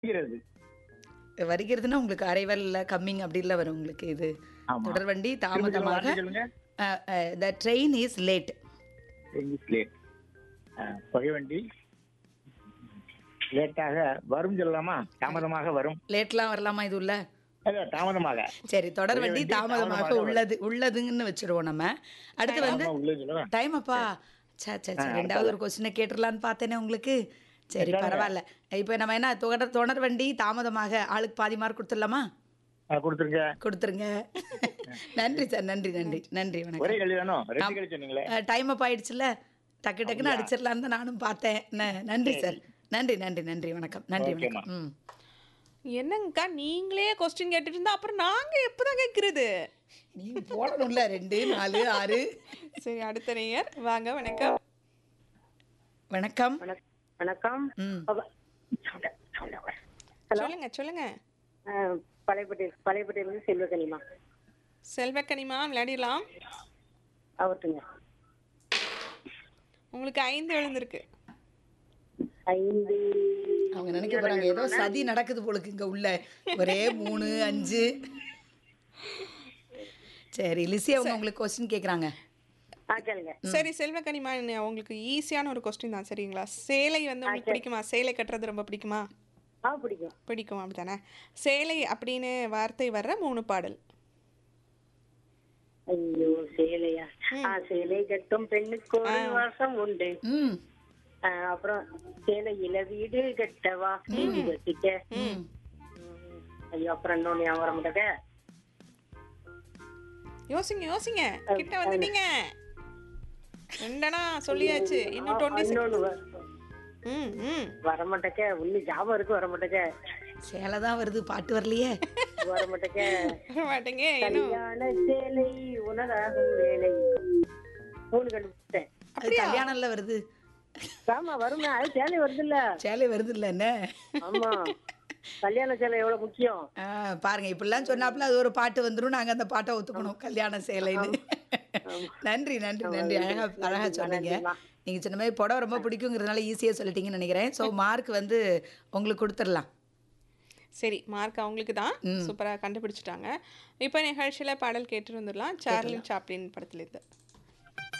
வருகிறது வருகிறதுன்னா உங்களுக்கு அரைவல்ல கம்மிங் அப்படில வரும் உங்களுக்கு இது ஆமா. தொடர்வண்டி திரும்ப சொல்லுங்க, தாமதமாக வார்த்தை சொல்லுங்க the train is late English late புகைவண்டி லேட்டாக வரும் சொல்லலாமா தாமதமாக வரும் லேட்லாம் வரலாமா இது உள்ள இல்ல, தாமதமாக சரி தொடர்வண்டி புகைவண்டி தாமதமாக தாமதமாக உள்ளது உள்ளதுன்னு வச்சிருவோம் நம்ம அடுத்து வந்து ஆமா, உள்ளே சொல்லுங்க டைம் அப்பா சே சே சே ரெண்டாவது ஒரு கொஸ்டினை கேட்டுடலான்னு பார்த்தேனே உங்களுக்கு சரி பரவாயில்ல இப்போ நம்ம என்ன தொடர் தொடர் வண்டி தாமதமாக ஆளுக்கு பாதி மார்க் கொடுத்துடலாமா ஆ, கொடுத்துருங்க கொடுத்துருங்க நன்றி சார் நன்றி நன்றி நன்றி ஒரே வணக்கம் கேள்வி தானோ ரெண்டு கேள்வி சொன்னீங்களே டைம் அப் ஆயிடுச்சுல்ல டக்கு டக்குன்னு அடிச்சிடலான்னு தான் நானும் பார்த்தேன் ந- நன்றி சார் நன்றி நன்றி நன்றி வணக்கம் நன்றி ஓகேம்மா. வணக்கம் ம் என்னங்கக்கா நீங்களே கொஸ்டின் கேட்டுட்டு இருந்தா அப்புறம் நாங்க எப்பதான் கேட்கறது நீ போடணும்ல ரெண்டு நாலு ஆறு சரி அடுத்த நேயர் வாங்க வணக்கம் வணக்கம் வணக்- வணக்கம் ம் அவ- ஹலோ சொல்லுங்க சொல்லுங்க அஹ், பழையப்பட்டி பழையப்பட்டியிலிருந்து செல்வகனிமா செல்வக்கனிமா விளையாடிடலாம் அவர்ட்டுங்க உங்களுக்கு ஐந்து எழுந்திருக்கு ஐந்து அவங்க நினைக்க போறாங்க ஏதோ சதி நடக்குது போலுக்கு இங்க உள்ள ஒரே மூணு அஞ்சு சரி லிசி அவங்க உங்களுக்கு கொஸ்டின் கேக்குறாங்க ஆ கேளுங்க சரி செல்வக்கனிமா என்ன உங்களுக்கு ஈஸியான ஒரு கொஸ்டின் தான் சரிங்களா சேலை வந்து உங்களுக்கு பிடிக்குமா சேலை கட்டுறது ரொம்ப பிடிக்குமா ஆ பிடிக்கும் பிடிக்கும் அப்படித்தானே சேலை அப்படின்னு வார்த்தை வர்ற மூணு பாடல் ஐயோ சேலையா ஆ சேலை கட்டும் பெண்ணுக்கு ஒரு வாசம் உண்டு ம் அஹ், அப்புறம் சேலையில வீடு கட்டவா வீடு கட்டிக்க ம். ஐயோ அப்புறம் இன்னொன்னு ஞாபகம் வர மாட்டேங்க யோசிங்க யோசிங்க கிட்ட வந்துட்டீங்க ரெண்டனா சொல்லியாச்சு இன்னும் டுவெண்ட்டி இன்னொன்னு வ- ம் ம் வர மாட்டேங்க இன்னும் ஞாபகம் இருக்கு வர மாட்டேங்க சேலை தான் வருது பாட்டு வரலையே வர மாட்டேங்க வர மாட்டேங்க இன்னும் கல்யாண சேலை உனதாகும் வேலை மூணு கண்டுபிடிச்சேன் அது கல்யாணம்ல வருது ஆமா வருங்க அது சேலை வருது இல்ல சேலை வருது இல்ல என்ன ஆமா கல்யாண சேலை எவ்வளவு முக்கியம் ஆ, பாருங்க இப்படிலாம் சொன்னாப்புல அது ஒரு பாட்டு வந்துரும் நாங்க அந்த பாட்டை ஒத்துக்கணும் கல்யாண சேலைன்னு நன்றி நன்றி நன்றி அழகா அழகா சொன்னீங்க நீங்க சொன்ன மாதிரி புடவை ரொம்ப பிடிக்குங்கிறதுனால ஈஸியா சொல்லிட்டீங்கன்னு நினைக்கிறேன் ஸோ மார்க் வந்து உங்களுக்கு கொடுத்துடலாம் சரி மார்க் அவங்களுக்கு தான் சூப்பராக கண்டுபிடிச்சிட்டாங்க இப்போ நிகழ்ச்சியில் பாடல் கேட்டு வந்துடலாம் சார்லின் சாப்ளின் படத்துலேருந்து